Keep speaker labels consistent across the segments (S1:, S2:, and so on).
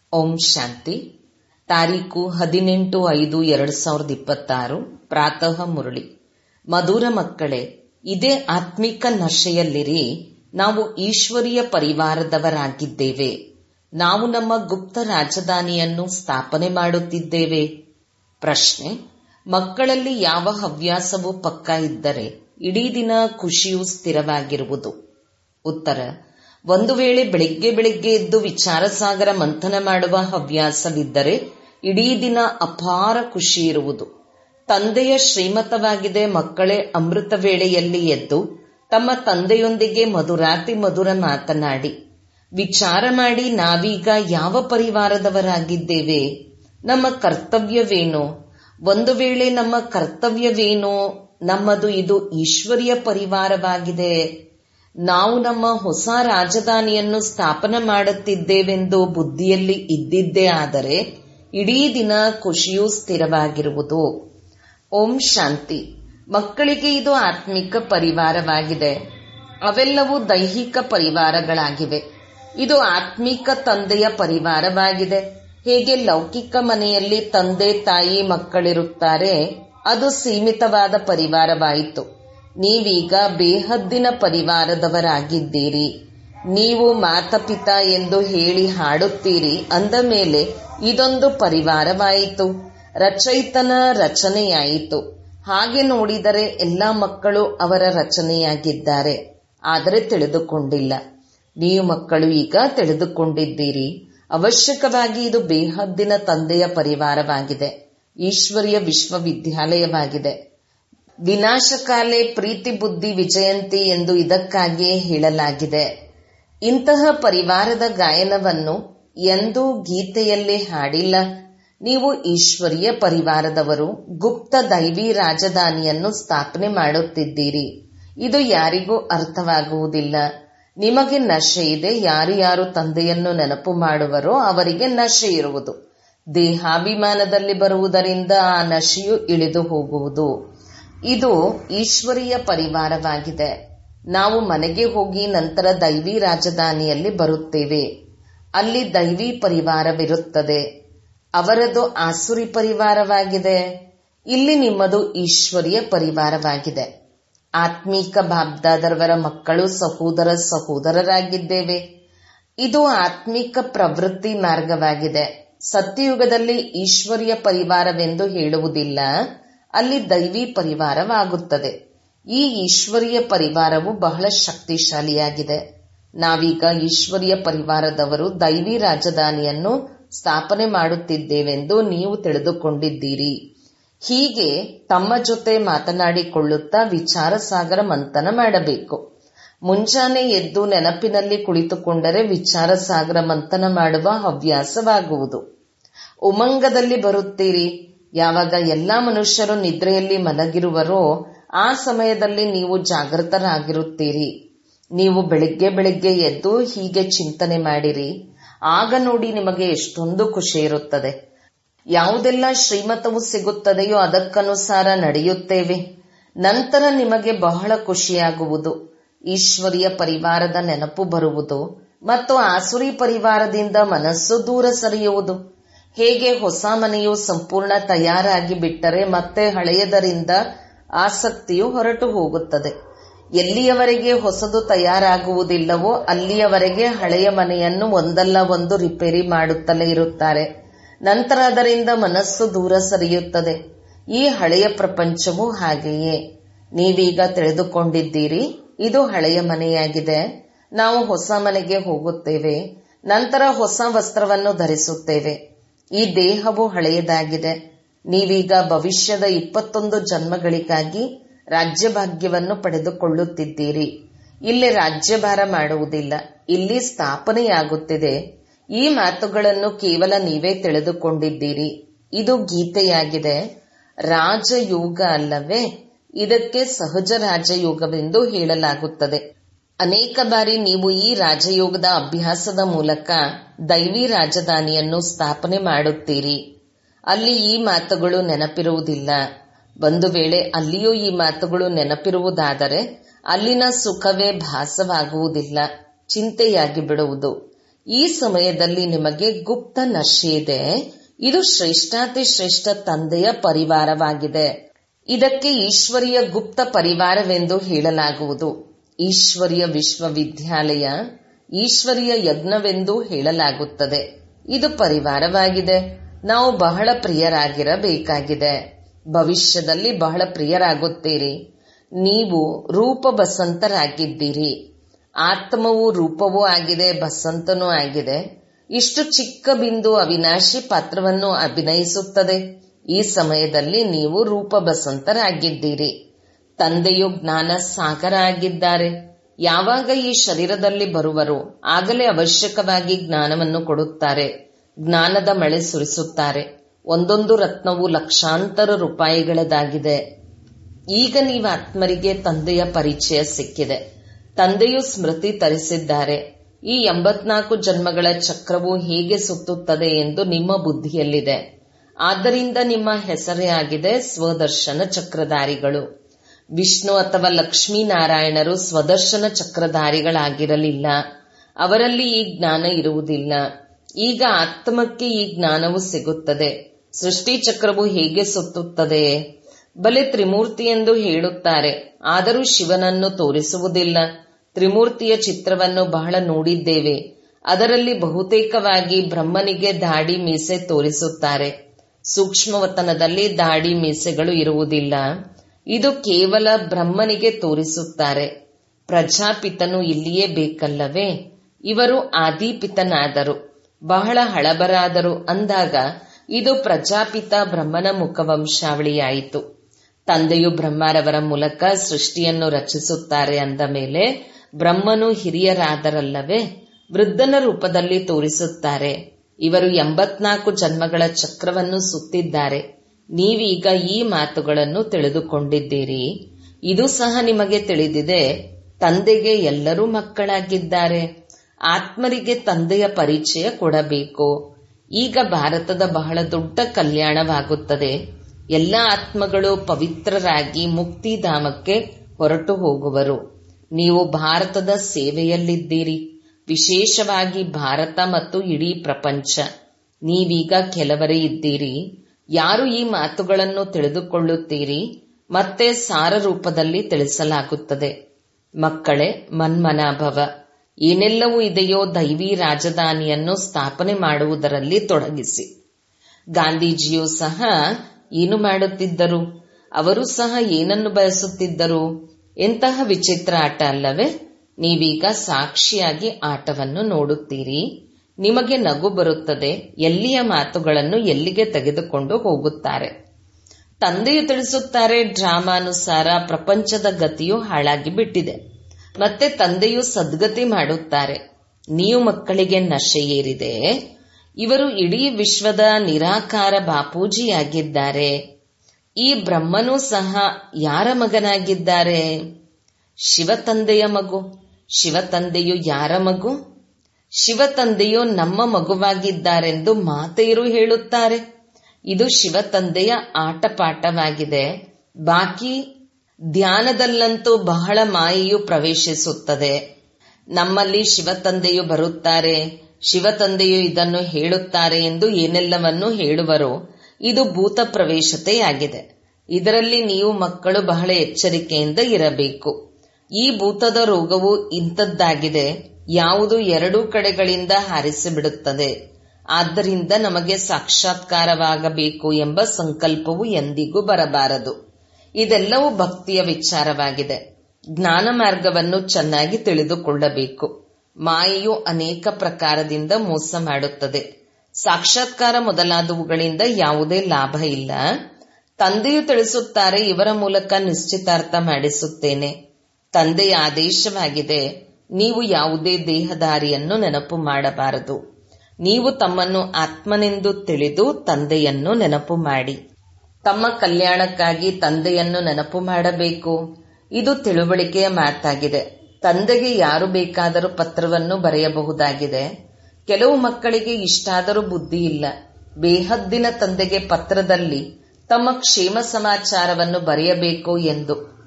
S1: ಓಂ ಶಾಂತಿ ತಾರೀಕು ಹದಿನೆಂಟು ಐದು ಎರಡ್ ಸಾವಿರದ ಇಪ್ಪತ್ತಾರು ಪ್ರಾತಃ ಮುರಳಿ ಮಧುರ ಮಕ್ಕಳೇ ಇದೇ ಆತ್ಮಿಕ ನಶೆಯಲ್ಲಿರಿ ನಾವು ಈಶ್ವರೀಯ ಪರಿವಾರದವರಾಗಿದ್ದೇವೆ ನಾವು ನಮ್ಮ ಗುಪ್ತ ರಾಜಧಾನಿಯನ್ನು ಸ್ಥಾಪನೆ ಮಾಡುತ್ತಿದ್ದೇವೆ ಪ್ರಶ್ನೆ ಮಕ್ಕಳಲ್ಲಿ ಯಾವ ಹವ್ಯಾಸವೂ ಪಕ್ಕ ಇದ್ದರೆ ಇಡೀ ದಿನ ಖುಷಿಯು ಸ್ಥಿರವಾಗಿರುವುದು ಉತ್ತರ ಒಂದು ವೇಳೆ ಬೆಳಿಗ್ಗೆ ಬೆಳಿಗ್ಗೆ ಎದ್ದು ವಿಚಾರಸಾಗರ ಮಂಥನ ಮಾಡುವ ಹವ್ಯಾಸವಿದ್ದರೆ ಇಡೀ ದಿನ ಅಪಾರ ಖುಷಿ ಇರುವುದು ತಂದೆಯ ಶ್ರೀಮತವಾಗಿದೆ ಮಕ್ಕಳೇ ಅಮೃತ ವೇಳೆಯಲ್ಲಿ ಎದ್ದು ತಮ್ಮ ತಂದೆಯೊಂದಿಗೆ ಮಧುರಾತಿ ಮಧುರ ಮಾತನಾಡಿ ವಿಚಾರ ಮಾಡಿ ನಾವೀಗ ಯಾವ ಪರಿವಾರದವರಾಗಿದ್ದೇವೆ ನಮ್ಮ ಕರ್ತವ್ಯವೇನು ಒಂದು ವೇಳೆ ನಮ್ಮ ಕರ್ತವ್ಯವೇನೋ ನಮ್ಮದು ಇದು ಈಶ್ವರಿಯ ಪರಿವಾರವಾಗಿದೆ ನಾವು ನಮ್ಮ ಹೊಸ ರಾಜಧಾನಿಯನ್ನು ಸ್ಥಾಪನೆ ಮಾಡುತ್ತಿದ್ದೇವೆಂದು ಬುದ್ಧಿಯಲ್ಲಿ ಇದ್ದಿದ್ದೇ ಆದರೆ ಇಡೀ ದಿನ ಖುಷಿಯೂ ಸ್ಥಿರವಾಗಿರುವುದು ಓಂ ಶಾಂತಿ ಮಕ್ಕಳಿಗೆ ಇದು ಆತ್ಮಿಕ ಪರಿವಾರವಾಗಿದೆ ಅವೆಲ್ಲವೂ ದೈಹಿಕ ಪರಿವಾರಗಳಾಗಿವೆ ಇದು ಆತ್ಮಿಕ ತಂದೆಯ ಪರಿವಾರವಾಗಿದೆ ಹೇಗೆ ಲೌಕಿಕ ಮನೆಯಲ್ಲಿ ತಂದೆ ತಾಯಿ ಮಕ್ಕಳಿರುತ್ತಾರೆ ಅದು ಸೀಮಿತವಾದ ಪರಿವಾರವಾಯಿತು ನೀವೀಗ ಬೇಹದ್ದಿನ ಪರಿವಾರದವರಾಗಿದ್ದೀರಿ ನೀವು ಮಾತಪಿತ ಎಂದು ಹೇಳಿ ಹಾಡುತ್ತೀರಿ ಅಂದ ಮೇಲೆ ಇದೊಂದು ಪರಿವಾರವಾಯಿತು ರಚಯಿತನ ರಚನೆಯಾಯಿತು ಹಾಗೆ ನೋಡಿದರೆ ಎಲ್ಲ ಮಕ್ಕಳು ಅವರ ರಚನೆಯಾಗಿದ್ದಾರೆ ಆದರೆ ತಿಳಿದುಕೊಂಡಿಲ್ಲ ನೀವು ಮಕ್ಕಳು ಈಗ ತಿಳಿದುಕೊಂಡಿದ್ದೀರಿ ಅವಶ್ಯಕವಾಗಿ ಇದು ಬೇಹದ್ದಿನ ತಂದೆಯ ಪರಿವಾರವಾಗಿದೆ ಈಶ್ವರಿಯ ವಿಶ್ವವಿದ್ಯಾಲಯವಾಗಿದೆ ವಿನಾಶಕಾಲೆ ಪ್ರೀತಿ ಬುದ್ಧಿ ವಿಜಯಂತಿ ಎಂದು ಇದಕ್ಕಾಗಿಯೇ ಹೇಳಲಾಗಿದೆ ಇಂತಹ ಪರಿವಾರದ ಗಾಯನವನ್ನು ಎಂದೂ ಗೀತೆಯಲ್ಲಿ ಹಾಡಿಲ್ಲ ನೀವು ಈಶ್ವರಿಯ ಪರಿವಾರದವರು ಗುಪ್ತ ದೈವಿ ರಾಜಧಾನಿಯನ್ನು ಸ್ಥಾಪನೆ ಮಾಡುತ್ತಿದ್ದೀರಿ ಇದು ಯಾರಿಗೂ ಅರ್ಥವಾಗುವುದಿಲ್ಲ ನಿಮಗೆ ನಶೆ ಇದೆ ಯಾರು ಯಾರು ತಂದೆಯನ್ನು ನೆನಪು ಮಾಡುವರೋ ಅವರಿಗೆ ನಶೆ ಇರುವುದು ದೇಹಾಭಿಮಾನದಲ್ಲಿ ಬರುವುದರಿಂದ ಆ ನಶೆಯು ಇಳಿದು ಹೋಗುವುದು ಇದು ಈಶ್ವರಿಯ ಪರಿವಾರವಾಗಿದೆ ನಾವು ಮನೆಗೆ ಹೋಗಿ ನಂತರ ದೈವಿ ರಾಜಧಾನಿಯಲ್ಲಿ ಬರುತ್ತೇವೆ ಅಲ್ಲಿ ದೈವಿ ಪರಿವಾರವಿರುತ್ತದೆ ಅವರದು ಆಸುರಿ ಪರಿವಾರವಾಗಿದೆ ಇಲ್ಲಿ ನಿಮ್ಮದು ಈಶ್ವರಿಯ ಪರಿವಾರವಾಗಿದೆ ಆತ್ಮೀಕ ಬಾಬ್ದಾದರವರ ಮಕ್ಕಳು ಸಹೋದರ ಸಹೋದರರಾಗಿದ್ದೇವೆ ಇದು ಆತ್ಮಿಕ ಪ್ರವೃತ್ತಿ ಮಾರ್ಗವಾಗಿದೆ ಸತ್ಯಯುಗದಲ್ಲಿ ಈಶ್ವರಿಯ ಪರಿವಾರವೆಂದು ಹೇಳುವುದಿಲ್ಲ ಅಲ್ಲಿ ದೈವಿ ಪರಿವಾರವಾಗುತ್ತದೆ ಈ ಈಶ್ವರಿಯ ಪರಿವಾರವು ಬಹಳ ಶಕ್ತಿಶಾಲಿಯಾಗಿದೆ ನಾವೀಗ ಈಶ್ವರಿಯ ಪರಿವಾರದವರು ದೈವಿ ರಾಜಧಾನಿಯನ್ನು ಸ್ಥಾಪನೆ ಮಾಡುತ್ತಿದ್ದೇವೆಂದು ನೀವು ತಿಳಿದುಕೊಂಡಿದ್ದೀರಿ ಹೀಗೆ ತಮ್ಮ ಜೊತೆ ಮಾತನಾಡಿಕೊಳ್ಳುತ್ತಾ ವಿಚಾರ ಸಾಗರ ಮಂಥನ ಮಾಡಬೇಕು ಮುಂಜಾನೆ ಎದ್ದು ನೆನಪಿನಲ್ಲಿ ಕುಳಿತುಕೊಂಡರೆ ವಿಚಾರ ಸಾಗರ ಮಂಥನ ಮಾಡುವ ಹವ್ಯಾಸವಾಗುವುದು ಉಮಂಗದಲ್ಲಿ ಬರುತ್ತೀರಿ ಯಾವಾಗ ಎಲ್ಲಾ ಮನುಷ್ಯರು ನಿದ್ರೆಯಲ್ಲಿ ಮಲಗಿರುವರೋ ಆ ಸಮಯದಲ್ಲಿ ನೀವು ಜಾಗೃತರಾಗಿರುತ್ತೀರಿ ನೀವು ಬೆಳಿಗ್ಗೆ ಬೆಳಿಗ್ಗೆ ಎದ್ದು ಹೀಗೆ ಚಿಂತನೆ ಮಾಡಿರಿ ಆಗ ನೋಡಿ ನಿಮಗೆ ಎಷ್ಟೊಂದು ಖುಷಿ ಇರುತ್ತದೆ ಯಾವುದೆಲ್ಲ ಶ್ರೀಮತವು ಸಿಗುತ್ತದೆಯೋ ಅದಕ್ಕನುಸಾರ ನಡೆಯುತ್ತೇವೆ ನಂತರ ನಿಮಗೆ ಬಹಳ ಖುಷಿಯಾಗುವುದು ಈಶ್ವರಿಯ ಪರಿವಾರದ ನೆನಪು ಬರುವುದು ಮತ್ತು ಆಸುರಿ ಪರಿವಾರದಿಂದ ಮನಸ್ಸು ದೂರ ಸರಿಯುವುದು ಹೇಗೆ ಹೊಸ ಮನೆಯು ಸಂಪೂರ್ಣ ತಯಾರಾಗಿ ಬಿಟ್ಟರೆ ಮತ್ತೆ ಹಳೆಯದರಿಂದ ಆಸಕ್ತಿಯು ಹೊರಟು ಹೋಗುತ್ತದೆ ಎಲ್ಲಿಯವರೆಗೆ ಹೊಸದು ತಯಾರಾಗುವುದಿಲ್ಲವೋ ಅಲ್ಲಿಯವರೆಗೆ ಹಳೆಯ ಮನೆಯನ್ನು ಒಂದಲ್ಲ ಒಂದು ರಿಪೇರಿ ಮಾಡುತ್ತಲೇ ಇರುತ್ತಾರೆ ನಂತರ ಅದರಿಂದ ಮನಸ್ಸು ದೂರ ಸರಿಯುತ್ತದೆ ಈ ಹಳೆಯ ಪ್ರಪಂಚವೂ ಹಾಗೆಯೇ ನೀವೀಗ ತಿಳಿದುಕೊಂಡಿದ್ದೀರಿ ಇದು ಹಳೆಯ ಮನೆಯಾಗಿದೆ ನಾವು ಹೊಸ ಮನೆಗೆ ಹೋಗುತ್ತೇವೆ ನಂತರ ಹೊಸ ವಸ್ತ್ರವನ್ನು ಧರಿಸುತ್ತೇವೆ ಈ ದೇಹವು ಹಳೆಯದಾಗಿದೆ ನೀವೀಗ ಭವಿಷ್ಯದ ಇಪ್ಪತ್ತೊಂದು ಜನ್ಮಗಳಿಗಾಗಿ ರಾಜ್ಯಭಾಗ್ಯವನ್ನು ಪಡೆದುಕೊಳ್ಳುತ್ತಿದ್ದೀರಿ ಇಲ್ಲಿ ರಾಜ್ಯಭಾರ ಮಾಡುವುದಿಲ್ಲ ಇಲ್ಲಿ ಸ್ಥಾಪನೆಯಾಗುತ್ತಿದೆ ಈ ಮಾತುಗಳನ್ನು ಕೇವಲ ನೀವೇ ತಿಳಿದುಕೊಂಡಿದ್ದೀರಿ ಇದು ಗೀತೆಯಾಗಿದೆ ರಾಜಯೋಗ ಅಲ್ಲವೇ ಇದಕ್ಕೆ ಸಹಜ ರಾಜಯೋಗವೆಂದು ಹೇಳಲಾಗುತ್ತದೆ ಅನೇಕ ಬಾರಿ ನೀವು ಈ ರಾಜಯೋಗದ ಅಭ್ಯಾಸದ ಮೂಲಕ ದೈವಿ ರಾಜಧಾನಿಯನ್ನು ಸ್ಥಾಪನೆ ಮಾಡುತ್ತೀರಿ ಅಲ್ಲಿ ಈ ಮಾತುಗಳು ನೆನಪಿರುವುದಿಲ್ಲ ಒಂದು ವೇಳೆ ಅಲ್ಲಿಯೂ ಈ ಮಾತುಗಳು ನೆನಪಿರುವುದಾದರೆ ಅಲ್ಲಿನ ಸುಖವೇ ಭಾಸವಾಗುವುದಿಲ್ಲ ಚಿಂತೆಯಾಗಿ ಬಿಡುವುದು ಈ ಸಮಯದಲ್ಲಿ ನಿಮಗೆ ಗುಪ್ತ ನಶೆ ಇದೆ ಇದು ಶ್ರೇಷ್ಠಾತಿ ಶ್ರೇಷ್ಠ ತಂದೆಯ ಪರಿವಾರವಾಗಿದೆ ಇದಕ್ಕೆ ಈಶ್ವರಿಯ ಗುಪ್ತ ಪರಿವಾರವೆಂದು ಹೇಳಲಾಗುವುದು ಈಶ್ವರಿಯ ವಿಶ್ವವಿದ್ಯಾಲಯ ಈಶ್ವರಿಯ ಯಜ್ಞವೆಂದು ಹೇಳಲಾಗುತ್ತದೆ ಇದು ಪರಿವಾರವಾಗಿದೆ ನಾವು ಬಹಳ ಪ್ರಿಯರಾಗಿರಬೇಕಾಗಿದೆ ಭವಿಷ್ಯದಲ್ಲಿ ಬಹಳ ಪ್ರಿಯರಾಗುತ್ತೀರಿ ನೀವು ರೂಪ ಬಸಂತರಾಗಿದ್ದೀರಿ ಆತ್ಮವು ರೂಪವೂ ಆಗಿದೆ ಬಸಂತನೂ ಆಗಿದೆ ಇಷ್ಟು ಚಿಕ್ಕ ಬಿಂದು ಅವಿನಾಶಿ ಪಾತ್ರವನ್ನು ಅಭಿನಯಿಸುತ್ತದೆ ಈ ಸಮಯದಲ್ಲಿ ನೀವು ರೂಪ ಬಸಂತರಾಗಿದ್ದೀರಿ ತಂದೆಯು ಜ್ಞಾನ ಸಾಗರ ಆಗಿದ್ದಾರೆ ಯಾವಾಗ ಈ ಶರೀರದಲ್ಲಿ ಬರುವರೋ ಆಗಲೇ ಅವಶ್ಯಕವಾಗಿ ಜ್ಞಾನವನ್ನು ಕೊಡುತ್ತಾರೆ ಜ್ಞಾನದ ಮಳೆ ಸುರಿಸುತ್ತಾರೆ ಒಂದೊಂದು ರತ್ನವು ಲಕ್ಷಾಂತರ ರೂಪಾಯಿಗಳದಾಗಿದೆ ಈಗ ನೀವು ಆತ್ಮರಿಗೆ ತಂದೆಯ ಪರಿಚಯ ಸಿಕ್ಕಿದೆ ತಂದೆಯು ಸ್ಮೃತಿ ತರಿಸಿದ್ದಾರೆ ಈ ಎಂಬತ್ನಾಲ್ಕು ಜನ್ಮಗಳ ಚಕ್ರವು ಹೇಗೆ ಸುತ್ತುತ್ತದೆ ಎಂದು ನಿಮ್ಮ ಬುದ್ಧಿಯಲ್ಲಿದೆ ಆದ್ದರಿಂದ ನಿಮ್ಮ ಹೆಸರೇ ಆಗಿದೆ ಸ್ವದರ್ಶನ ಚಕ್ರಧಾರಿಗಳು ವಿಷ್ಣು ಅಥವಾ ಲಕ್ಷ್ಮೀನಾರಾಯಣರು ಸ್ವದರ್ಶನ ಚಕ್ರಧಾರಿಗಳಾಗಿರಲಿಲ್ಲ ಅವರಲ್ಲಿ ಈ ಜ್ಞಾನ ಇರುವುದಿಲ್ಲ ಈಗ ಆತ್ಮಕ್ಕೆ ಈ ಜ್ಞಾನವು ಸಿಗುತ್ತದೆ ಸೃಷ್ಟಿ ಚಕ್ರವು ಹೇಗೆ ಸುತ್ತುತ್ತದೆ ಬಲೆ ತ್ರಿಮೂರ್ತಿ ಎಂದು ಹೇಳುತ್ತಾರೆ ಆದರೂ ಶಿವನನ್ನು ತೋರಿಸುವುದಿಲ್ಲ ತ್ರಿಮೂರ್ತಿಯ ಚಿತ್ರವನ್ನು ಬಹಳ ನೋಡಿದ್ದೇವೆ ಅದರಲ್ಲಿ ಬಹುತೇಕವಾಗಿ ಬ್ರಹ್ಮನಿಗೆ ದಾಡಿ ಮೀಸೆ ತೋರಿಸುತ್ತಾರೆ ಸೂಕ್ಷ್ಮವತನದಲ್ಲಿ ದಾಡಿ ಮೀಸೆಗಳು ಇರುವುದಿಲ್ಲ ಇದು ಕೇವಲ ಬ್ರಹ್ಮನಿಗೆ ತೋರಿಸುತ್ತಾರೆ ಪ್ರಜಾಪಿತನು ಇಲ್ಲಿಯೇ ಬೇಕಲ್ಲವೇ ಇವರು ಆದಿಪಿತನಾದರು ಬಹಳ ಹಳಬರಾದರು ಅಂದಾಗ ಇದು ಪ್ರಜಾಪಿತ ಬ್ರಹ್ಮನ ಮುಖವಂಶಾವಳಿಯಾಯಿತು ತಂದೆಯು ಬ್ರಹ್ಮರವರ ಮೂಲಕ ಸೃಷ್ಟಿಯನ್ನು ರಚಿಸುತ್ತಾರೆ ಅಂದ ಮೇಲೆ ಬ್ರಹ್ಮನು ಹಿರಿಯರಾದರಲ್ಲವೇ ವೃದ್ಧನ ರೂಪದಲ್ಲಿ ತೋರಿಸುತ್ತಾರೆ ಇವರು ಎಂಬತ್ನಾಲ್ಕು ಜನ್ಮಗಳ ಚಕ್ರವನ್ನು ಸುತ್ತಿದ್ದಾರೆ ನೀವೀಗ ಈ ಮಾತುಗಳನ್ನು ತಿಳಿದುಕೊಂಡಿದ್ದೀರಿ ಇದು ಸಹ ನಿಮಗೆ ತಿಳಿದಿದೆ ತಂದೆಗೆ ಎಲ್ಲರೂ ಮಕ್ಕಳಾಗಿದ್ದಾರೆ ಆತ್ಮರಿಗೆ ತಂದೆಯ ಪರಿಚಯ ಕೊಡಬೇಕು ಈಗ ಭಾರತದ ಬಹಳ ದೊಡ್ಡ ಕಲ್ಯಾಣವಾಗುತ್ತದೆ ಎಲ್ಲ ಆತ್ಮಗಳು ಪವಿತ್ರರಾಗಿ ಮುಕ್ತಿಧಾಮಕ್ಕೆ ಹೊರಟು ಹೋಗುವರು ನೀವು ಭಾರತದ ಸೇವೆಯಲ್ಲಿದ್ದೀರಿ ವಿಶೇಷವಾಗಿ ಭಾರತ ಮತ್ತು ಇಡೀ ಪ್ರಪಂಚ ನೀವೀಗ ಕೆಲವರೇ ಇದ್ದೀರಿ ಯಾರು ಈ ಮಾತುಗಳನ್ನು ತಿಳಿದುಕೊಳ್ಳುತ್ತೀರಿ ಮತ್ತೆ ಸಾರ ರೂಪದಲ್ಲಿ ತಿಳಿಸಲಾಗುತ್ತದೆ ಮಕ್ಕಳೇ ಮನ್ಮನಾಭವ ಏನೆಲ್ಲವೂ ಇದೆಯೋ ದೈವಿ ರಾಜಧಾನಿಯನ್ನು ಸ್ಥಾಪನೆ ಮಾಡುವುದರಲ್ಲಿ ತೊಡಗಿಸಿ ಗಾಂಧೀಜಿಯೂ ಸಹ ಏನು ಮಾಡುತ್ತಿದ್ದರು ಅವರು ಸಹ ಏನನ್ನು ಬಯಸುತ್ತಿದ್ದರು ಎಂತಹ ವಿಚಿತ್ರ ಆಟ ಅಲ್ಲವೇ ನೀವೀಗ ಸಾಕ್ಷಿಯಾಗಿ ಆಟವನ್ನು ನೋಡುತ್ತೀರಿ ನಿಮಗೆ ನಗು ಬರುತ್ತದೆ ಎಲ್ಲಿಯ ಮಾತುಗಳನ್ನು ಎಲ್ಲಿಗೆ ತೆಗೆದುಕೊಂಡು ಹೋಗುತ್ತಾರೆ ತಂದೆಯು ತಿಳಿಸುತ್ತಾರೆ ಡ್ರಾಮಾನುಸಾರ ಪ್ರಪಂಚದ ಗತಿಯು ಹಾಳಾಗಿ ಬಿಟ್ಟಿದೆ ಮತ್ತೆ ತಂದೆಯು ಸದ್ಗತಿ ಮಾಡುತ್ತಾರೆ ನೀವು ಮಕ್ಕಳಿಗೆ ನಶೆ ಏರಿದೆ ಇವರು ಇಡೀ ವಿಶ್ವದ ನಿರಾಕಾರ ಬಾಪೂಜಿಯಾಗಿದ್ದಾರೆ ಈ ಬ್ರಹ್ಮನೂ ಸಹ ಯಾರ ಮಗನಾಗಿದ್ದಾರೆ ಶಿವತಂದೆಯ ಮಗು ಶಿವತಂದೆಯು ಯಾರ ಮಗು ಶಿವತಂದೆಯು ನಮ್ಮ ಮಗುವಾಗಿದ್ದಾರೆಂದು ಮಾತೆಯರು ಹೇಳುತ್ತಾರೆ ಇದು ಶಿವತಂದೆಯ ಆಟಪಾಠವಾಗಿದೆ ಬಾಕಿ ಧ್ಯಾನದಲ್ಲಂತೂ ಬಹಳ ಮಾಯೆಯು ಪ್ರವೇಶಿಸುತ್ತದೆ ನಮ್ಮಲ್ಲಿ ಶಿವತಂದೆಯು ಬರುತ್ತಾರೆ ಶಿವತಂದೆಯು ಇದನ್ನು ಹೇಳುತ್ತಾರೆ ಎಂದು ಏನೆಲ್ಲವನ್ನು ಹೇಳುವರೋ ಇದು ಭೂತ ಪ್ರವೇಶತೆಯಾಗಿದೆ ಇದರಲ್ಲಿ ನೀವು ಮಕ್ಕಳು ಬಹಳ ಎಚ್ಚರಿಕೆಯಿಂದ ಇರಬೇಕು ಈ ಭೂತದ ರೋಗವು ಇಂಥದ್ದಾಗಿದೆ ಯಾವುದು ಎರಡೂ ಕಡೆಗಳಿಂದ ಹಾರಿಸಿಬಿಡುತ್ತದೆ ಆದ್ದರಿಂದ ನಮಗೆ ಸಾಕ್ಷಾತ್ಕಾರವಾಗಬೇಕು ಎಂಬ ಸಂಕಲ್ಪವು ಎಂದಿಗೂ ಬರಬಾರದು ಇದೆಲ್ಲವೂ ಭಕ್ತಿಯ ವಿಚಾರವಾಗಿದೆ ಜ್ಞಾನ ಮಾರ್ಗವನ್ನು ಚೆನ್ನಾಗಿ ತಿಳಿದುಕೊಳ್ಳಬೇಕು ಮಾಯೆಯು ಅನೇಕ ಪ್ರಕಾರದಿಂದ ಮೋಸ ಮಾಡುತ್ತದೆ ಸಾಕ್ಷಾತ್ಕಾರ ಮೊದಲಾದವುಗಳಿಂದ ಯಾವುದೇ ಲಾಭ ಇಲ್ಲ ತಂದೆಯು ತಿಳಿಸುತ್ತಾರೆ ಇವರ ಮೂಲಕ ನಿಶ್ಚಿತಾರ್ಥ ಮಾಡಿಸುತ್ತೇನೆ ತಂದೆಯ ಆದೇಶವಾಗಿದೆ ನೀವು ಯಾವುದೇ ದೇಹದಾರಿಯನ್ನು ನೆನಪು ಮಾಡಬಾರದು ನೀವು ತಮ್ಮನ್ನು ಆತ್ಮನೆಂದು ತಿಳಿದು ತಂದೆಯನ್ನು ನೆನಪು ಮಾಡಿ ತಮ್ಮ ಕಲ್ಯಾಣಕ್ಕಾಗಿ ತಂದೆಯನ್ನು ನೆನಪು ಮಾಡಬೇಕು ಇದು ತಿಳುವಳಿಕೆಯ ಮಾತಾಗಿದೆ ತಂದೆಗೆ ಯಾರು ಬೇಕಾದರೂ ಪತ್ರವನ್ನು ಬರೆಯಬಹುದಾಗಿದೆ ಕೆಲವು ಮಕ್ಕಳಿಗೆ ಇಷ್ಟಾದರೂ ಬುದ್ಧಿ ಇಲ್ಲ ಬೇಹದ್ದಿನ ತಂದೆಗೆ ಪತ್ರದಲ್ಲಿ ತಮ್ಮ ಕ್ಷೇಮ ಸಮಾಚಾರವನ್ನು ಬರೆಯಬೇಕು ಎಂದು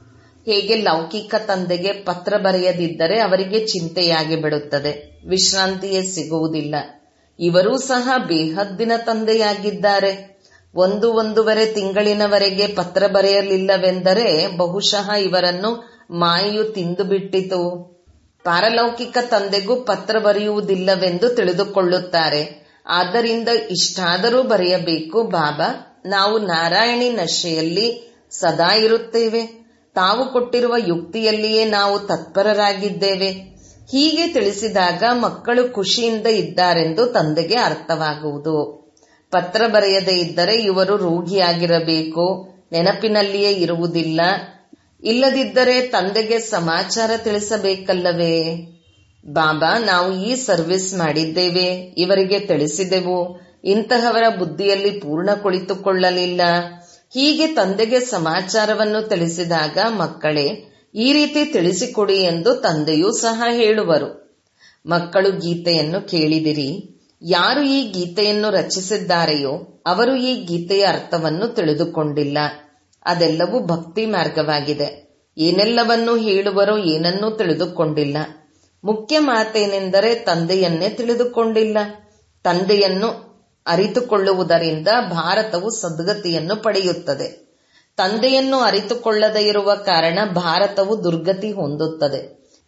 S1: ಹೇಗೆ ಲೌಕಿಕ ತಂದೆಗೆ ಪತ್ರ ಬರೆಯದಿದ್ದರೆ ಅವರಿಗೆ ಚಿಂತೆಯಾಗಿ ಬಿಡುತ್ತದೆ ವಿಶ್ರಾಂತಿಯೇ ಸಿಗುವುದಿಲ್ಲ ಇವರೂ ಸಹ ಬೇಹದ್ದಿನ ತಂದೆಯಾಗಿದ್ದಾರೆ ಒಂದು ಒಂದೂವರೆ ತಿಂಗಳಿನವರೆಗೆ ಪತ್ರ ಬರೆಯಲಿಲ್ಲವೆಂದರೆ ಬಹುಶಃ ಇವರನ್ನು ಮಾಯೆಯು ತಿಂದು ಬಿಟ್ಟಿತು ಪಾರಲೌಕಿಕ ತಂದೆಗೂ ಪತ್ರ ಬರೆಯುವುದಿಲ್ಲವೆಂದು ತಿಳಿದುಕೊಳ್ಳುತ್ತಾರೆ ಆದ್ದರಿಂದ ಇಷ್ಟಾದರೂ ಬರೆಯಬೇಕು ಬಾಬಾ ನಾವು ನಾರಾಯಣಿ ನಶೆಯಲ್ಲಿ ಸದಾ ಇರುತ್ತೇವೆ ತಾವು ಕೊಟ್ಟಿರುವ ಯುಕ್ತಿಯಲ್ಲಿಯೇ ನಾವು ತತ್ಪರರಾಗಿದ್ದೇವೆ ಹೀಗೆ ತಿಳಿಸಿದಾಗ ಮಕ್ಕಳು ಖುಷಿಯಿಂದ ಇದ್ದಾರೆಂದು ತಂದೆಗೆ ಅರ್ಥವಾಗುವುದು ಪತ್ರ ಬರೆಯದೇ ಇದ್ದರೆ ಇವರು ರೋಗಿಯಾಗಿರಬೇಕು ನೆನಪಿನಲ್ಲಿಯೇ ಇರುವುದಿಲ್ಲ ಇಲ್ಲದಿದ್ದರೆ ತಂದೆಗೆ ಸಮಾಚಾರ ತಿಳಿಸಬೇಕಲ್ಲವೇ ಬಾಬಾ ನಾವು ಈ ಸರ್ವಿಸ್ ಮಾಡಿದ್ದೇವೆ ಇವರಿಗೆ ತಿಳಿಸಿದೆವು ಇಂತಹವರ ಬುದ್ಧಿಯಲ್ಲಿ ಪೂರ್ಣ ಕುಳಿತುಕೊಳ್ಳಲಿಲ್ಲ ಹೀಗೆ ತಂದೆಗೆ ಸಮಾಚಾರವನ್ನು ತಿಳಿಸಿದಾಗ ಮಕ್ಕಳೇ ಈ ರೀತಿ ತಿಳಿಸಿಕೊಡಿ ಎಂದು ತಂದೆಯೂ ಸಹ ಹೇಳುವರು ಮಕ್ಕಳು ಗೀತೆಯನ್ನು ಕೇಳಿದಿರಿ ಯಾರು ಈ ಗೀತೆಯನ್ನು ರಚಿಸಿದ್ದಾರೆಯೋ ಅವರು ಈ ಗೀತೆಯ ಅರ್ಥವನ್ನು ತಿಳಿದುಕೊಂಡಿಲ್ಲ ಅದೆಲ್ಲವೂ ಭಕ್ತಿ ಮಾರ್ಗವಾಗಿದೆ ಏನೆಲ್ಲವನ್ನೂ ಹೇಳುವರೋ ಏನನ್ನೂ ತಿಳಿದುಕೊಂಡಿಲ್ಲ ಮುಖ್ಯ ಮಾತೇನೆಂದರೆ ತಂದೆಯನ್ನೇ ತಿಳಿದುಕೊಂಡಿಲ್ಲ ತಂದೆಯನ್ನು ಅರಿತುಕೊಳ್ಳುವುದರಿಂದ ಭಾರತವು ಸದ್ಗತಿಯನ್ನು ಪಡೆಯುತ್ತದೆ ತಂದೆಯನ್ನು ಅರಿತುಕೊಳ್ಳದೇ ಇರುವ ಕಾರಣ ಭಾರತವು ದುರ್ಗತಿ ಹೊಂದುತ್ತದೆ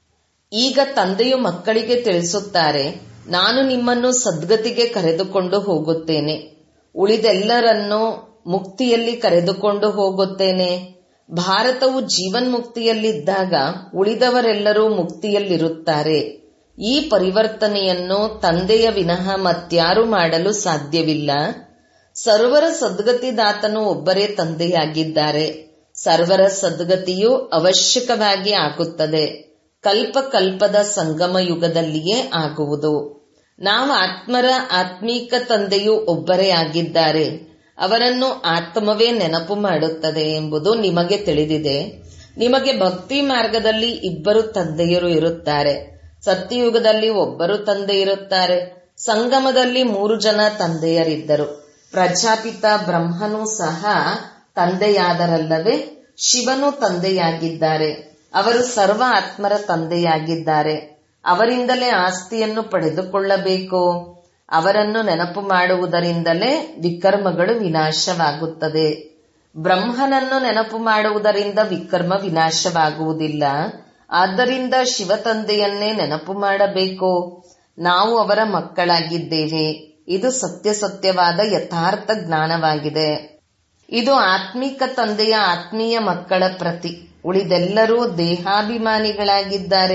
S1: ಈಗ ತಂದೆಯು ಮಕ್ಕಳಿಗೆ ತಿಳಿಸುತ್ತಾರೆ ನಾನು ನಿಮ್ಮನ್ನು ಸದ್ಗತಿಗೆ ಕರೆದುಕೊಂಡು ಹೋಗುತ್ತೇನೆ ಉಳಿದೆಲ್ಲರನ್ನು ಮುಕ್ತಿಯಲ್ಲಿ ಕರೆದುಕೊಂಡು ಹೋಗುತ್ತೇನೆ ಭಾರತವು ಜೀವನ್ಮುಕ್ತಿಯಲ್ಲಿದ್ದಾಗ ಉಳಿದವರೆಲ್ಲರೂ ಮುಕ್ತಿಯಲ್ಲಿರುತ್ತಾರೆ ಈ ಪರಿವರ್ತನೆಯನ್ನು ತಂದೆಯ ವಿನಃ ಮತ್ಯಾರು ಮಾಡಲು ಸಾಧ್ಯವಿಲ್ಲ ಸರ್ವರ ಸದ್ಗತಿದಾತನು ಒಬ್ಬರೇ ತಂದೆಯಾಗಿದ್ದಾರೆ ಸರ್ವರ ಸದ್ಗತಿಯು ಅವಶ್ಯಕವಾಗಿ ಆಗುತ್ತದೆ ಕಲ್ಪ ಕಲ್ಪದ ಸಂಗಮ ಯುಗದಲ್ಲಿಯೇ ಆಗುವುದು ನಾವು ಆತ್ಮರ ಆತ್ಮೀಕ ತಂದೆಯು ಒಬ್ಬರೇ ಆಗಿದ್ದಾರೆ ಅವರನ್ನು ಆತ್ಮವೇ ನೆನಪು ಮಾಡುತ್ತದೆ ಎಂಬುದು ನಿಮಗೆ ತಿಳಿದಿದೆ ನಿಮಗೆ ಭಕ್ತಿ ಮಾರ್ಗದಲ್ಲಿ ಇಬ್ಬರು ತಂದೆಯರು ಇರುತ್ತಾರೆ ಸತ್ಯಯುಗದಲ್ಲಿ ಒಬ್ಬರು ತಂದೆ ಇರುತ್ತಾರೆ ಸಂಗಮದಲ್ಲಿ ಮೂರು ಜನ ತಂದೆಯರಿದ್ದರು ಪ್ರಜಾಪಿತ ಬ್ರಹ್ಮನೂ ಸಹ ತಂದೆಯಾದರಲ್ಲವೇ ಶಿವನು ತಂದೆಯಾಗಿದ್ದಾರೆ ಅವರು ಸರ್ವ ಆತ್ಮರ ತಂದೆಯಾಗಿದ್ದಾರೆ ಅವರಿಂದಲೇ ಆಸ್ತಿಯನ್ನು ಪಡೆದುಕೊಳ್ಳಬೇಕು ಅವರನ್ನು ನೆನಪು ಮಾಡುವುದರಿಂದಲೇ ವಿಕರ್ಮಗಳು ವಿನಾಶವಾಗುತ್ತದೆ ಬ್ರಹ್ಮನನ್ನು ನೆನಪು ಮಾಡುವುದರಿಂದ ವಿಕರ್ಮ ವಿನಾಶವಾಗುವುದಿಲ್ಲ ಆದ್ದರಿಂದ ಶಿವ ತಂದೆಯನ್ನೇ ನೆನಪು ಮಾಡಬೇಕು ನಾವು ಅವರ ಮಕ್ಕಳಾಗಿದ್ದೇವೆ ಇದು ಸತ್ಯ ಸತ್ಯವಾದ ಯಥಾರ್ಥ ಜ್ಞಾನವಾಗಿದೆ ಇದು ಆತ್ಮಿಕ ತಂದೆಯ ಆತ್ಮೀಯ ಮಕ್ಕಳ ಪ್ರತಿ ಉಳಿದೆಲ್ಲರೂ ದೇಹಾಭಿಮಾನಿಗಳಾಗಿದ್ದಾರೆ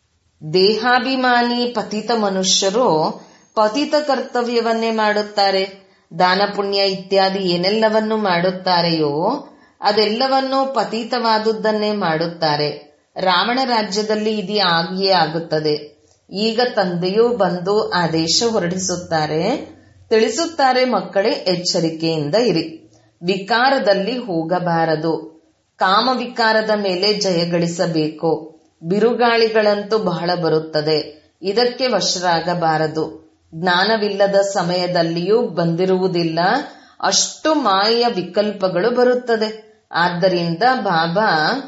S1: ದೇಹಾಭಿಮಾನಿ ಪತಿತ ಮನುಷ್ಯರು ಪತಿತ ಕರ್ತವ್ಯವನ್ನೇ ಮಾಡುತ್ತಾರೆ ದಾನ ಪುಣ್ಯ ಇತ್ಯಾದಿ ಏನೆಲ್ಲವನ್ನು ಮಾಡುತ್ತಾರೆಯೋ ಅದೆಲ್ಲವನ್ನೂ ಪತೀತವಾದುದನ್ನೇ ಮಾಡುತ್ತಾರೆ ರಾವಣ ರಾಜ್ಯದಲ್ಲಿ ಇದು ಆಗಿಯೇ ಆಗುತ್ತದೆ ಈಗ ತಂದೆಯೂ ಬಂದು ಆದೇಶ ಹೊರಡಿಸುತ್ತಾರೆ ತಿಳಿಸುತ್ತಾರೆ ಮಕ್ಕಳೇ ಎಚ್ಚರಿಕೆಯಿಂದ ಇರಿ ವಿಕಾರದಲ್ಲಿ ಹೋಗಬಾರದು ಕಾಮ ವಿಕಾರದ ಮೇಲೆ ಜಯಗಳಿಸಬೇಕು ಬಿರುಗಾಳಿಗಳಂತೂ ಬಹಳ ಬರುತ್ತದೆ ಇದಕ್ಕೆ ವಶರಾಗಬಾರದು ಜ್ಞಾನವಿಲ್ಲದ ಸಮಯದಲ್ಲಿಯೂ ಬಂದಿರುವುದಿಲ್ಲ ಅಷ್ಟು ಮಾಯೆಯ ವಿಕಲ್ಪಗಳು ಬರುತ್ತದೆ ಆದ್ದರಿಂದ ಬಾಬಾ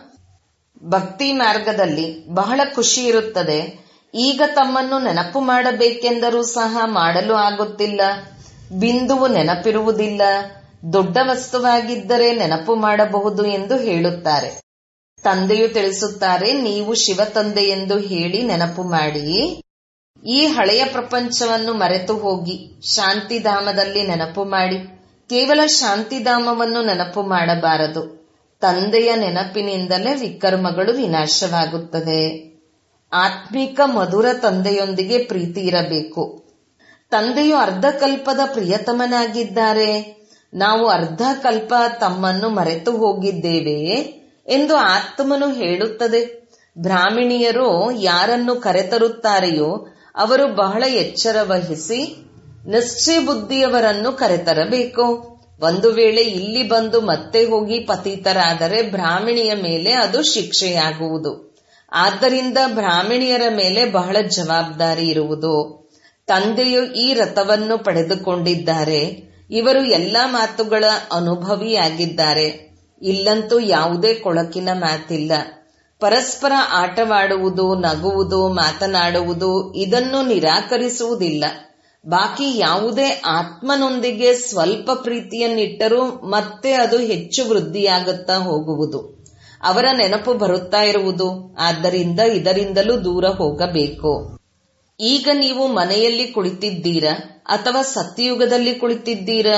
S1: ಭಕ್ತಿ ಮಾರ್ಗದಲ್ಲಿ ಬಹಳ ಖುಷಿ ಇರುತ್ತದೆ ಈಗ ತಮ್ಮನ್ನು ನೆನಪು ಮಾಡಬೇಕೆಂದರೂ ಸಹ ಮಾಡಲು ಆಗುತ್ತಿಲ್ಲ ಬಿಂದುವು ನೆನಪಿರುವುದಿಲ್ಲ ದೊಡ್ಡ ವಸ್ತುವಾಗಿದ್ದರೆ ನೆನಪು ಮಾಡಬಹುದು ಎಂದು ಹೇಳುತ್ತಾರೆ ತಂದೆಯು ತಿಳಿಸುತ್ತಾರೆ ನೀವು ಶಿವ ತಂದೆ ಎಂದು ಹೇಳಿ ನೆನಪು ಮಾಡಿ ಈ ಹಳೆಯ ಪ್ರಪಂಚವನ್ನು ಮರೆತು ಹೋಗಿ ಶಾಂತಿಧಾಮದಲ್ಲಿ ನೆನಪು ಮಾಡಿ ಕೇವಲ ಶಾಂತಿಧಾಮವನ್ನು ನೆನಪು ಮಾಡಬಾರದು ತಂದೆಯ ನೆನಪಿನಿಂದಲೇ ವಿಕರ್ಮಗಳು ವಿನಾಶವಾಗುತ್ತದೆ ಆತ್ಮಿಕ ಮಧುರ ತಂದೆಯೊಂದಿಗೆ ಪ್ರೀತಿ ಇರಬೇಕು ತಂದೆಯು ಅರ್ಧಕಲ್ಪದ ಪ್ರಿಯತಮನಾಗಿದ್ದಾರೆ ನಾವು ಅರ್ಧ ಕಲ್ಪ ತಮ್ಮನ್ನು ಮರೆತು ಹೋಗಿದ್ದೇವೆ ಎಂದು ಆತ್ಮನು ಹೇಳುತ್ತದೆ ಬ್ರಾಹ್ಮಣಿಯರು ಯಾರನ್ನು ಕರೆತರುತ್ತಾರೆಯೋ ಅವರು ಬಹಳ ಎಚ್ಚರ ವಹಿಸಿ ನಿಶ್ಚಯ ಬುದ್ಧಿಯವರನ್ನು ಕರೆತರಬೇಕು ಒಂದು ವೇಳೆ ಇಲ್ಲಿ ಬಂದು ಮತ್ತೆ ಹೋಗಿ ಪತೀತರಾದರೆ ಬ್ರಾಹ್ಮಣಿಯ ಮೇಲೆ ಅದು ಶಿಕ್ಷೆಯಾಗುವುದು ಆದ್ದರಿಂದ ಬ್ರಾಹ್ಮಣಿಯರ ಮೇಲೆ ಬಹಳ ಜವಾಬ್ದಾರಿ ಇರುವುದು ತಂದೆಯು ಈ ರಥವನ್ನು ಪಡೆದುಕೊಂಡಿದ್ದಾರೆ ಇವರು ಎಲ್ಲಾ ಮಾತುಗಳ ಅನುಭವಿಯಾಗಿದ್ದಾರೆ ಇಲ್ಲಂತೂ ಯಾವುದೇ ಕೊಳಕಿನ ಮಾತಿಲ್ಲ ಪರಸ್ಪರ ಆಟವಾಡುವುದು ನಗುವುದು ಮಾತನಾಡುವುದು ಇದನ್ನು ನಿರಾಕರಿಸುವುದಿಲ್ಲ ಬಾಕಿ ಯಾವುದೇ ಆತ್ಮನೊಂದಿಗೆ ಸ್ವಲ್ಪ ಪ್ರೀತಿಯನ್ನಿಟ್ಟರೂ ಮತ್ತೆ ಅದು ಹೆಚ್ಚು ವೃದ್ಧಿಯಾಗುತ್ತಾ ಹೋಗುವುದು ಅವರ ನೆನಪು ಬರುತ್ತಾ ಇರುವುದು ಆದ್ದರಿಂದ ಇದರಿಂದಲೂ ದೂರ ಹೋಗಬೇಕು ಈಗ ನೀವು ಮನೆಯಲ್ಲಿ ಕುಳಿತಿದ್ದೀರಾ ಅಥವಾ ಸತ್ಯಯುಗದಲ್ಲಿ ಕುಳಿತಿದ್ದೀರಾ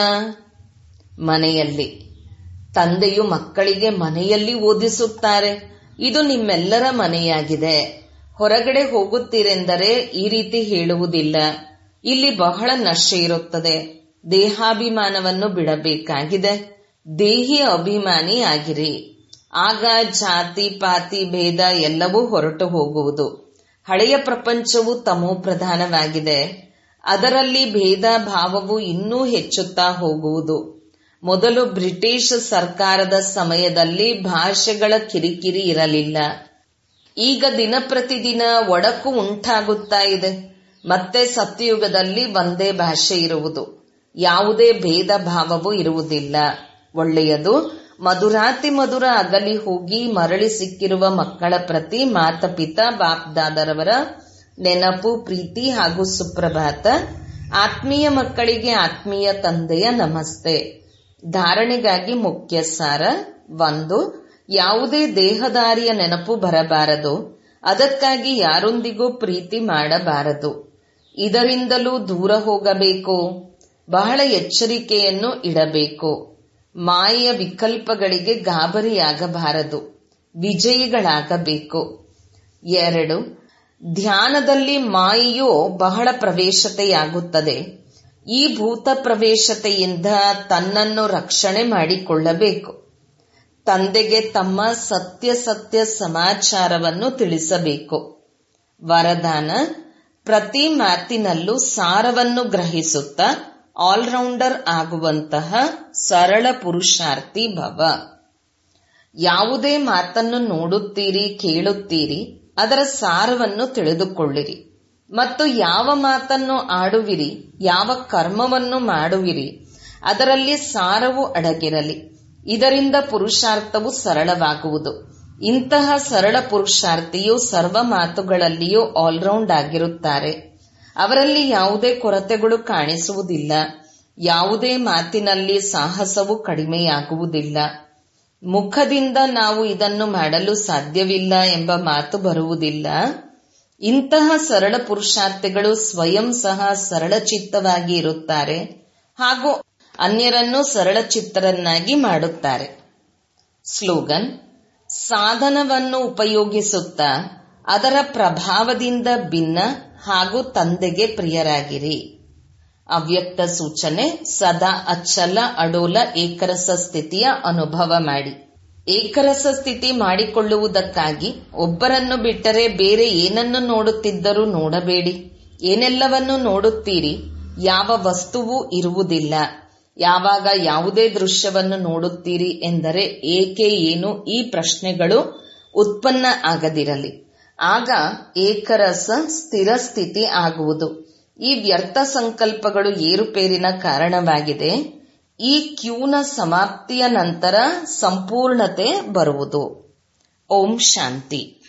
S1: ಮನೆಯಲ್ಲಿ ತಂದೆಯು ಮಕ್ಕಳಿಗೆ ಮನೆಯಲ್ಲಿ ಓದಿಸುತ್ತಾರೆ ಇದು ನಿಮ್ಮೆಲ್ಲರ ಮನೆಯಾಗಿದೆ ಹೊರಗಡೆ ಹೋಗುತ್ತೀರೆಂದರೆ ಈ ರೀತಿ ಹೇಳುವುದಿಲ್ಲ ಇಲ್ಲಿ ಬಹಳ ನಶೆ ಇರುತ್ತದೆ ದೇಹಾಭಿಮಾನವನ್ನು ಬಿಡಬೇಕಾಗಿದೆ ದೇಹಿ ಅಭಿಮಾನಿ ಆಗಿರಿ ಆಗ ಜಾತಿ ಪಾತಿ ಭೇದ ಎಲ್ಲವೂ ಹೊರಟು ಹೋಗುವುದು ಹಳೆಯ ಪ್ರಪಂಚವು ತಮೋ ಪ್ರಧಾನವಾಗಿದೆ ಅದರಲ್ಲಿ ಭೇದ ಭಾವವು ಇನ್ನೂ ಹೆಚ್ಚುತ್ತಾ ಹೋಗುವುದು ಮೊದಲು ಬ್ರಿಟಿಷ್ ಸರ್ಕಾರದ ಸಮಯದಲ್ಲಿ ಭಾಷೆಗಳ ಕಿರಿಕಿರಿ ಇರಲಿಲ್ಲ ಈಗ ದಿನ ಪ್ರತಿದಿನ ಒಡಕು ಉಂಟಾಗುತ್ತಾ ಇದೆ ಮತ್ತೆ ಸತ್ಯಯುಗದಲ್ಲಿ ಒಂದೇ ಭಾಷೆ ಇರುವುದು ಯಾವುದೇ ಭೇದ ಭಾವವೂ ಇರುವುದಿಲ್ಲ ಒಳ್ಳೆಯದು ಮಧುರಾತಿ ಮಧುರ ಅಗಲಿ ಹೋಗಿ ಮರಳಿ ಸಿಕ್ಕಿರುವ ಮಕ್ಕಳ ಪ್ರತಿ ಮಾತಪಿತ ಬಾಪ್ದಾದರವರ ನೆನಪು ಪ್ರೀತಿ ಹಾಗೂ ಸುಪ್ರಭಾತ ಆತ್ಮೀಯ ಮಕ್ಕಳಿಗೆ ಆತ್ಮೀಯ ತಂದೆಯ ನಮಸ್ತೆ ಧಾರಣೆಗಾಗಿ ಮುಖ್ಯ ಸಾರ ಒಂದು ಯಾವುದೇ ದೇಹದಾರಿಯ ನೆನಪು ಬರಬಾರದು ಅದಕ್ಕಾಗಿ ಯಾರೊಂದಿಗೂ ಪ್ರೀತಿ ಮಾಡಬಾರದು ಇದರಿಂದಲೂ ದೂರ ಹೋಗಬೇಕು ಬಹಳ ಎಚ್ಚರಿಕೆಯನ್ನು ಇಡಬೇಕು ಮಾಯೆಯ ವಿಕಲ್ಪಗಳಿಗೆ ಗಾಬರಿಯಾಗಬಾರದು ವಿಜಯಿಗಳಾಗಬೇಕು ಎರಡು ಧ್ಯಾನದಲ್ಲಿ ಮಾಯೆಯು ಬಹಳ ಪ್ರವೇಶತೆಯಾಗುತ್ತದೆ ಈ ಭೂತ ಪ್ರವೇಶತೆಯಿಂದ ತನ್ನನ್ನು ರಕ್ಷಣೆ ಮಾಡಿಕೊಳ್ಳಬೇಕು ತಂದೆಗೆ ತಮ್ಮ ಸತ್ಯ ಸತ್ಯ ಸಮಾಚಾರವನ್ನು ತಿಳಿಸಬೇಕು ವರದಾನ ಪ್ರತಿ ಮಾತಿನಲ್ಲೂ ಸಾರವನ್ನು ಗ್ರಹಿಸುತ್ತಾ ಆಲ್ರೌಂಡರ್ ಆಗುವಂತಹ ಸರಳ ಪುರುಷಾರ್ಥಿ ಭವ ಯಾವುದೇ ಮಾತನ್ನು ನೋಡುತ್ತೀರಿ ಕೇಳುತ್ತೀರಿ ಅದರ ಸಾರವನ್ನು ತಿಳಿದುಕೊಳ್ಳಿರಿ ಮತ್ತು ಯಾವ ಮಾತನ್ನು ಆಡುವಿರಿ ಯಾವ ಕರ್ಮವನ್ನು ಮಾಡುವಿರಿ ಅದರಲ್ಲಿ ಸಾರವು ಅಡಗಿರಲಿ ಇದರಿಂದ ಪುರುಷಾರ್ಥವು ಸರಳವಾಗುವುದು ಇಂತಹ ಸರಳ ಪುರುಷಾರ್ಥಿಯು ಸರ್ವ ಮಾತುಗಳಲ್ಲಿಯೂ ಆಲ್ರೌಂಡ್ ಆಗಿರುತ್ತಾರೆ ಅವರಲ್ಲಿ ಯಾವುದೇ ಕೊರತೆಗಳು ಕಾಣಿಸುವುದಿಲ್ಲ ಯಾವುದೇ ಮಾತಿನಲ್ಲಿ ಸಾಹಸವು ಕಡಿಮೆಯಾಗುವುದಿಲ್ಲ ಮುಖದಿಂದ ನಾವು ಇದನ್ನು ಮಾಡಲು ಸಾಧ್ಯವಿಲ್ಲ ಎಂಬ ಮಾತು ಬರುವುದಿಲ್ಲ ಇಂತಹ ಸರಳ ಪುರುಷಾರ್ಥಿಗಳು ಸ್ವಯಂ ಸಹ ಸರಳ ಚಿತ್ತವಾಗಿ ಇರುತ್ತಾರೆ ಹಾಗೂ ಅನ್ಯರನ್ನು ಸರಳ ಚಿತ್ತರನ್ನಾಗಿ ಮಾಡುತ್ತಾರೆ ಸ್ಲೋಗನ್ ಸಾಧನವನ್ನು ಉಪಯೋಗಿಸುತ್ತಾ ಅದರ ಪ್ರಭಾವದಿಂದ ಭಿನ್ನ ಹಾಗೂ ತಂದೆಗೆ ಪ್ರಿಯರಾಗಿರಿ ಅವ್ಯಕ್ತ ಸೂಚನೆ ಸದಾ ಅಚ್ಚಲ ಅಡೋಲ ಏಕರಸ ಸ್ಥಿತಿಯ ಅನುಭವ ಮಾಡಿ ಏಕರಸ ಸ್ಥಿತಿ ಮಾಡಿಕೊಳ್ಳುವುದಕ್ಕಾಗಿ ಒಬ್ಬರನ್ನು ಬಿಟ್ಟರೆ ಬೇರೆ ಏನನ್ನು ನೋಡುತ್ತಿದ್ದರೂ ನೋಡಬೇಡಿ ಏನೆಲ್ಲವನ್ನು ನೋಡುತ್ತೀರಿ ಯಾವ ವಸ್ತುವೂ ಇರುವುದಿಲ್ಲ ಯಾವಾಗ ಯಾವುದೇ ದೃಶ್ಯವನ್ನು ನೋಡುತ್ತೀರಿ ಎಂದರೆ ಏಕೆ ಏನು ಈ ಪ್ರಶ್ನೆಗಳು ಉತ್ಪನ್ನ ಆಗದಿರಲಿ ಆಗ ಏಕರಸ ಸ್ಥಿರ ಸ್ಥಿತಿ ಆಗುವುದು ಈ ವ್ಯರ್ಥ ಸಂಕಲ್ಪಗಳು ಏರುಪೇರಿನ ಕಾರಣವಾಗಿದೆ ಈ ಕ್ಯೂನ ಸಮಾಪ್ತಿಯ ನಂತರ ಸಂಪೂರ್ಣತೆ ಬರುವುದು ಓಂ ಶಾಂತಿ